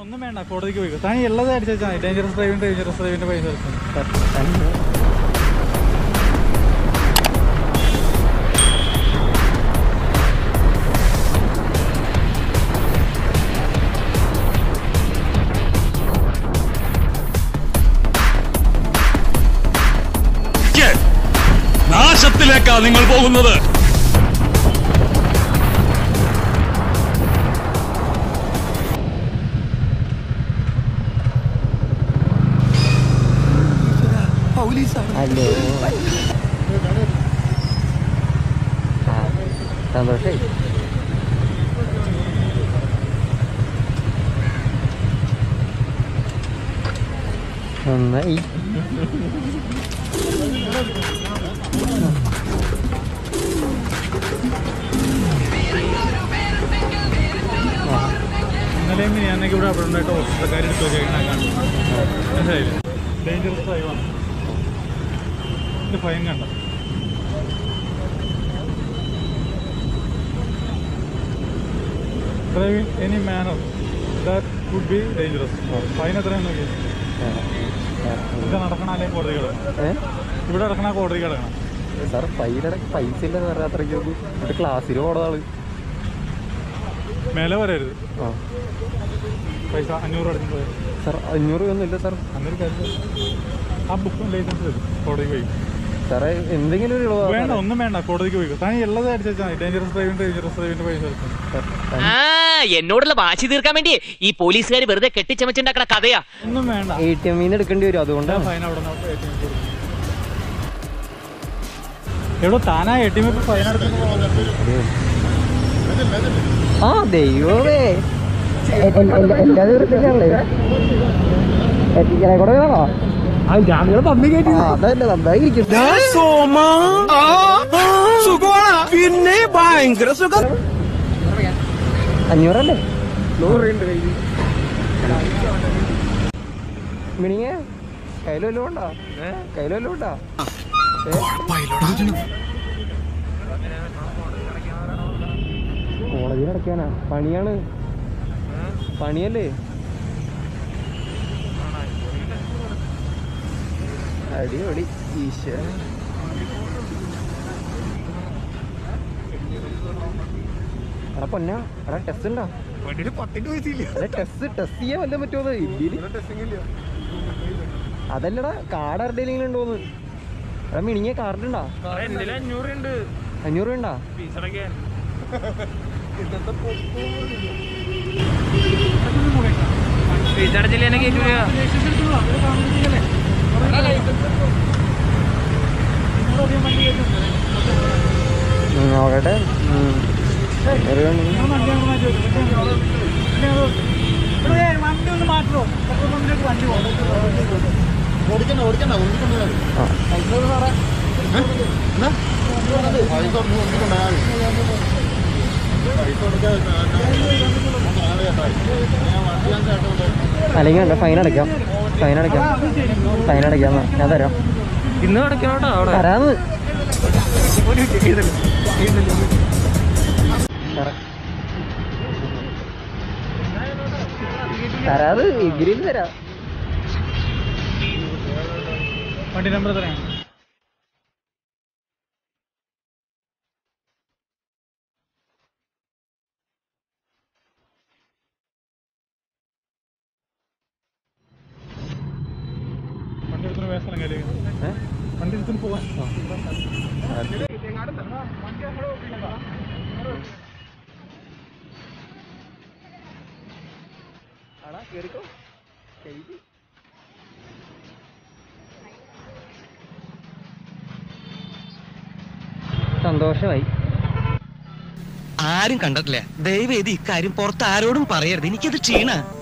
ഒന്നും വേണ്ട കോടതിക്ക് പോയി താൻ ഉള്ളത് അടിച്ചാൽ മതി ഡേഞ്ചറസ് ഡ്രൈവിംഗ് ഡേഞ്ചറസ് ഡ്രൈവിന്റെ പൈസ എടുത്തു നാശത്തിലേക്കാ നിങ്ങൾ പോകുന്നത് ഹലോ ആ സന്തോഷായി നന്നായി ഇന്നലെയും ഞാനൊക്കെ ഇവിടെ അവിടെ ഉണ്ടായിട്ട് ഓഫീസർക്കാർ എടുത്തു നോക്കിയാണ് മനസ്സിലായില്ലേ ഡേഞ്ചറസ് ഡ്രൈവാണ് ഇത് ഫൈൻ കണ്ട driving any manner that would be dangerous fine എത്രയാണ് നോക്കി ഇത് നടക്കണ അല്ലെങ്കിൽ കോടതി കിടക്കണം ഏ ഇവിടെ നടക്കണ കോടതി കിടക്കണം സാർ പൈലടക്ക് പൈസ ഇല്ലെന്ന് പറഞ്ഞ അത്രയ്ക്ക് എന്നിട്ട് ക്ലാസ്സിൽ പോണതാള് മേലെ വരരുത് ആ പൈസ അഞ്ഞൂറ് അടിച്ചു പോയത് സാർ അഞ്ഞൂറ് രൂപയൊന്നും ഇല്ല സാർ അന്നൊരു കാര്യം ചെയ്യ്. ആ ബുക്കും ലൈസൻസ് തരും കോടതിക്ക് പോയി സാറേ എന്തെങ്കിലും ഒരു ഇളവാ വേണ്ട ഒന്നും വേണ്ട കോടതിക്ക് പോയി താൻ ഉള്ളത് അടിച്ചാൽ മതി ഡേഞ്ചറസ് ഡ്രൈവിംഗ് ഡേഞ്ചറസ് ഡ്രൈവിന്റെ പൈസ എടുത്തു ആ എന്നോടുള്ള വാശി തീർക്കാൻ വേണ്ടി ഈ പോലീസുകാർ വെറുതെ കെട്ടിച്ചമച്ചുണ്ടാക്കണ കഥയാ ഒന്നും വേണ്ട എ ടി എമ്മിൽ നിന്ന് എടുക്കേണ്ടി വരും അതുകൊണ്ടാണ് ഫൈൻ അവിടെ എവിടെ താനാ എ ടി എം ഫൈൻ ആ ദൈവമേ എല്ലാ ദിവസത്തിലാണല്ലേ എത്തിക്കണേ കൂടെ വേണോ അതല്ല നന്നായിരിക്കും പിന്നെ ഭയങ്കര സുഖം അഞ്ഞൂറല്ലേ മിണിങ്ങ കയ്യിൽ വല്ലതും ഉണ്ടോ കയ്യിൽ വല്ലതും ഉണ്ടോ കോളേജിൽ അടയ്ക്കാനാ പണിയാണ് പണിയല്ലേ അടിപൊളി ഈശ്വര എടാ പൊന്ന എടാ ടെസ്റ്റ് ഉണ്ടോ അല്ല ടെസ്റ്റ് ടെസ്റ്റ് ചെയ്യാൻ വല്ല പറ്റുമോ ഇന്ത്യയിൽ അതല്ലടാ കാർഡ് ആരുടെയെങ്കിലും ഉണ്ടോന്ന് എടാ മിനിങ്ങിയ കാർഡ് ഉണ്ടോ അഞ്ഞൂറ് രൂപ ഉണ്ടോ ഉം, നോക്കട്ടെ ഉം. ഒരു കണ്ണ്. വണ്ടി ഒന്ന് മാറ്റോ വണ്ടി ആ അല്ലെങ്കിൽ വേണ്ട ഫൈൻ അടയ്ക്കാം ഫൈൻ അടയ്ക്കാം ഫൈൻ അടയ്ക്കാം എന്നാ. ഞാൻ തരാം ഇന്ന് അടയ്ക്കണോട്ടോ അവിടെ തരാന്ന് തരാം. തരാത് എഗ്രിയിൽ തരാം വണ്ടി നമ്പർ എത്രയാണ് വണ്ടി എടുത്തിന് വേറെ സ്ഥലം കാര്യം ഏ? വണ്ടി എടുത്തിന് പോവാൻ ആടാ കേറിക്കോ കൈ സന്തോഷമായി ആരും കണ്ടിട്ടില്ല ദയവേത് ഇക്കാര്യം പുറത്ത് ആരോടും പറയരുത് എനിക്കത് ക്ഷീണ